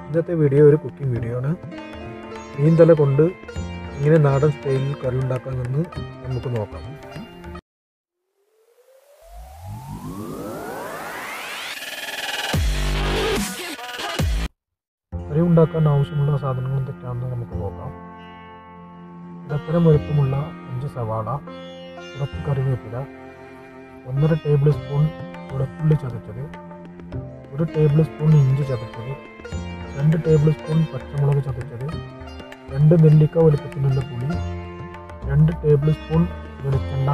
ഇന്നത്തെ വീഡിയോ ഒരു cooking video ആണ് മീൻതല കൊണ്ട് ഇങ്ങനെ നാടൻ സ്റ്റൈലിൽ കറി ഉണ്ടാക്കാമെന്ന് നമുക്ക് നോക്കാം കറി ഉണ്ടാക്കാൻ ആവശ്യമുള്ള സാധനങ്ങൾ എന്തൊക്കെയാണെന്ന് നമുക്ക് നോക്കാം ഇടത്തരം വലുപ്പമുള്ള അഞ്ച് സവാള കുറച്ച് കറിവേപ്പില ഒന്നര ടേബിൾ സ്പൂൺ വെളുത്തുള്ളി ചതച്ചത് ഒരു ടേബിൾ സ്പൂൺ ഇഞ്ചി ചതച്ചത് രണ്ട് ടേബിൾ സ്പൂൺ പച്ചമുളക് ചതച്ചത് രണ്ട് നെല്ലിക്ക വലുപ്പത്തിലുള്ള പുളി രണ്ട് ടേബിൾ സ്പൂൺ വെളിച്ചെണ്ണ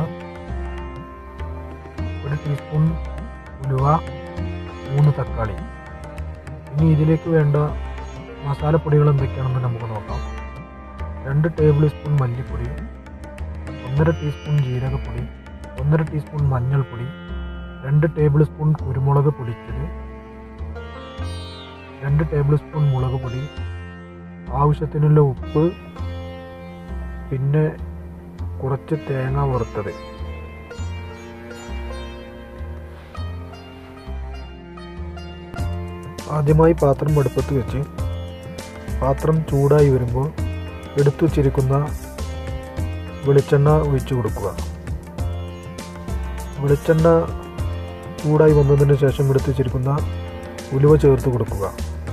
ഒരു ടീസ്പൂൺ ഉലുവ മൂന്ന് തക്കാളി ഇനി ഇതിലേക്ക് വേണ്ട മസാലപ്പൊടികൾ എന്തൊക്കെയാണെന്ന് നമുക്ക് നോക്കാം രണ്ട് ടേബിൾ സ്പൂൺ മല്ലിപ്പൊടി ഒന്നര ടീസ്പൂൺ ജീരകപ്പൊടി ഒന്നര ടീസ്പൂൺ മഞ്ഞൾപ്പൊടി രണ്ട് ടേബിൾ സ്പൂൺ കുരുമുളക് പൊടിച്ചത് രണ്ട് ടേബിൾ സ്പൂൺ മുളക് പൊടി ആവശ്യത്തിനുള്ള ഉപ്പ് പിന്നെ കുറച്ച് തേങ്ങ വറുത്തത് ആദ്യമായി പാത്രം അടുപ്പത്ത് വെച്ച് പാത്രം ചൂടായി വരുമ്പോൾ എടുത്തു വച്ചിരിക്കുന്ന വെളിച്ചെണ്ണ ഒഴിച്ചു കൊടുക്കുക വെളിച്ചെണ്ണ ചൂടായി വന്നതിന് ശേഷം എടുത്തു വച്ചിരിക്കുന്ന ഉലുവ ചേർത്ത് കൊടുക്കുക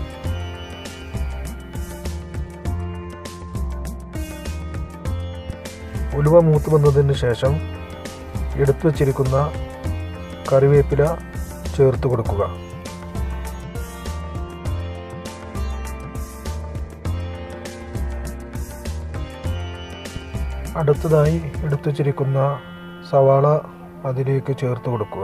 ഉലുവ മൂത്ത് വന്നതിന് ശേഷം എടുത്തു വച്ചിരിക്കുന്ന കറിവേപ്പില ചേർത്ത് കൊടുക്കുക അടുത്തതായി എടുത്തു വച്ചിരിക്കുന്ന സവാള അതിലേക്ക് ചേർത്ത് കൊടുക്കുക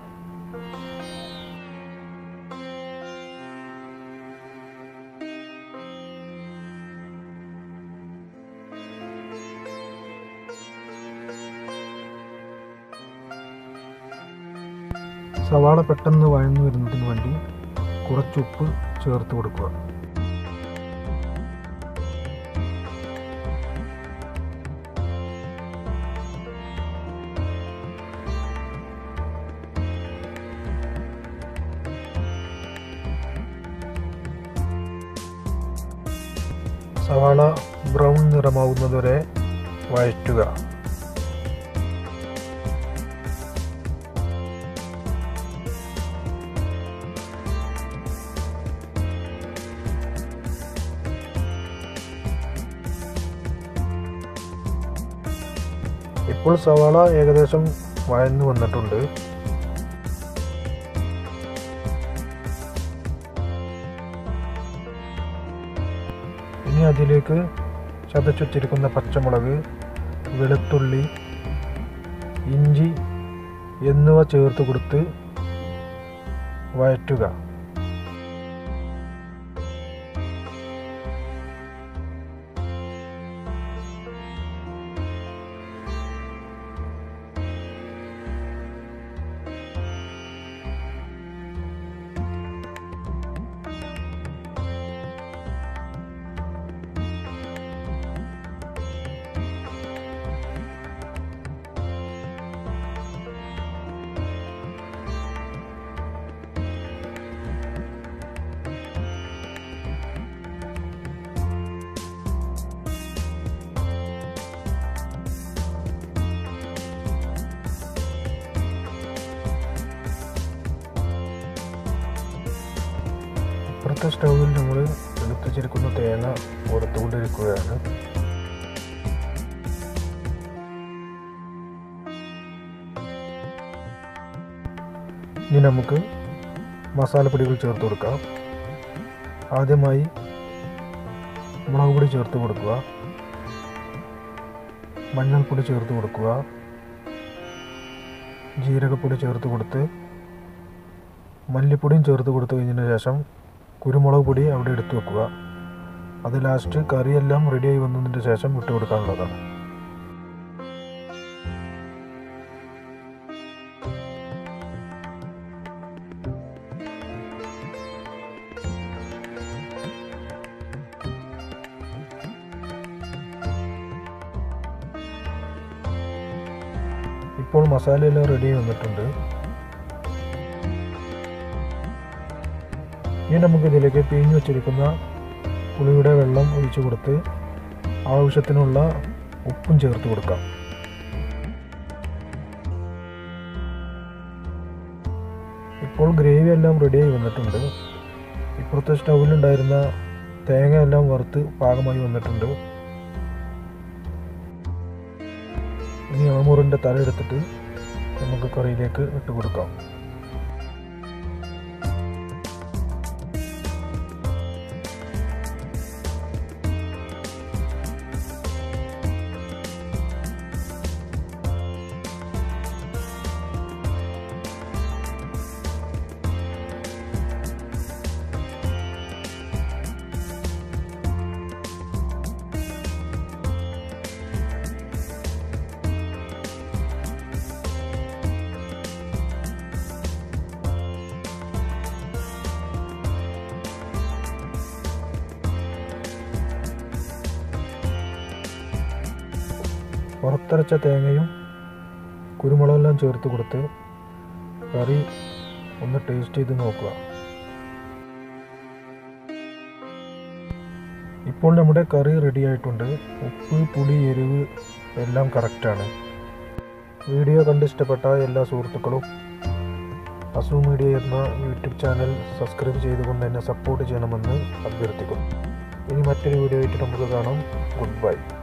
സവാള പെട്ടെന്ന് വഴന്നു വരുന്നതിന് വേണ്ടി കുറച്ച് ഉപ്പ് ചേർത്ത് കൊടുക്കുക സവാള ബ്രൗൺ നിറമാവുന്നതുവരെ വഴറ്റുക ഇപ്പോൾ സവാള ഏകദേശം വഴന്നു വന്നിട്ടുണ്ട് ഇനി അതിലേക്ക് ചതച്ചുവച്ചിരിക്കുന്ന പച്ചമുളക് വെളുത്തുള്ളി ഇഞ്ചി എന്നിവ ചേർത്ത് കൊടുത്ത് വഴറ്റുക ഇപ്പുറത്തെ സ്റ്റൗവിൽ നമ്മൾ എടുത്തു വെച്ചിരിക്കുന്ന തേങ്ങ വറുത്തുകൊണ്ടിരിക്കുകയാണ് ഇനി നമുക്ക് മസാലപ്പൊടികൾ ചേർത്ത് കൊടുക്കാം ആദ്യമായി മുളക് പൊടി ചേർത്ത് കൊടുക്കുക മഞ്ഞൾപ്പൊടി ചേർത്ത് കൊടുക്കുക ജീരകപ്പൊടി ചേർത്ത് കൊടുത്ത് മല്ലിപ്പൊടിയും ചേർത്ത് കൊടുത്തു കഴിഞ്ഞതിന് ശേഷം കുരുമുളക് പൊടി അവിടെ എടുത്തു വെക്കുക അത് ലാസ്റ്റ് കറിയെല്ലാം റെഡിയായി വന്നതിന് ശേഷം ഇട്ട് കൊടുക്കാനുള്ളതാണ് ഇപ്പോൾ മസാലയെല്ലാം റെഡി വന്നിട്ടുണ്ട് ഇനി നമുക്ക് ഇതിലേക്ക് പിഴിഞ്ഞു വച്ചിരിക്കുന്ന പുളിയുടെ വെള്ളം ഒഴിച്ചു കൊടുത്ത് ആവശ്യത്തിനുള്ള ഉപ്പും ചേർത്ത് കൊടുക്കാം ഇപ്പോൾ ഗ്രേവി എല്ലാം റെഡിയായി വന്നിട്ടുണ്ട് ഇപ്പുറത്തെ സ്റ്റൗവിലുണ്ടായിരുന്ന തേങ്ങ എല്ലാം വറുത്ത് പാകമായി വന്നിട്ടുണ്ട് ഇനി ആമൂറിൻ്റെ തല എടുത്തിട്ട് നമുക്ക് കറിയിലേക്ക് ഇട്ട് കൊടുക്കാം വറുത്തരച്ച തേങ്ങയും കുരുമുളകെല്ലാം ചേർത്ത് കൊടുത്ത് കറി ഒന്ന് ടേസ്റ്റ് ചെയ്ത് നോക്കുക ഇപ്പോൾ നമ്മുടെ കറി റെഡി ആയിട്ടുണ്ട് ഉപ്പ് പുളി എരിവ് എല്ലാം കറക്റ്റാണ് വീഡിയോ കണ്ട് ഇഷ്ടപ്പെട്ട എല്ലാ സുഹൃത്തുക്കളും അസു മീഡിയ എന്ന യൂട്യൂബ് ചാനൽ സബ്സ്ക്രൈബ് ചെയ്തുകൊണ്ട് എന്നെ സപ്പോർട്ട് ചെയ്യണമെന്ന് അഭ്യർത്ഥിക്കുന്നു ഇനി മറ്റൊരു വീഡിയോ ആയിട്ട് നമുക്ക് കാണാം ഗുഡ് ബൈ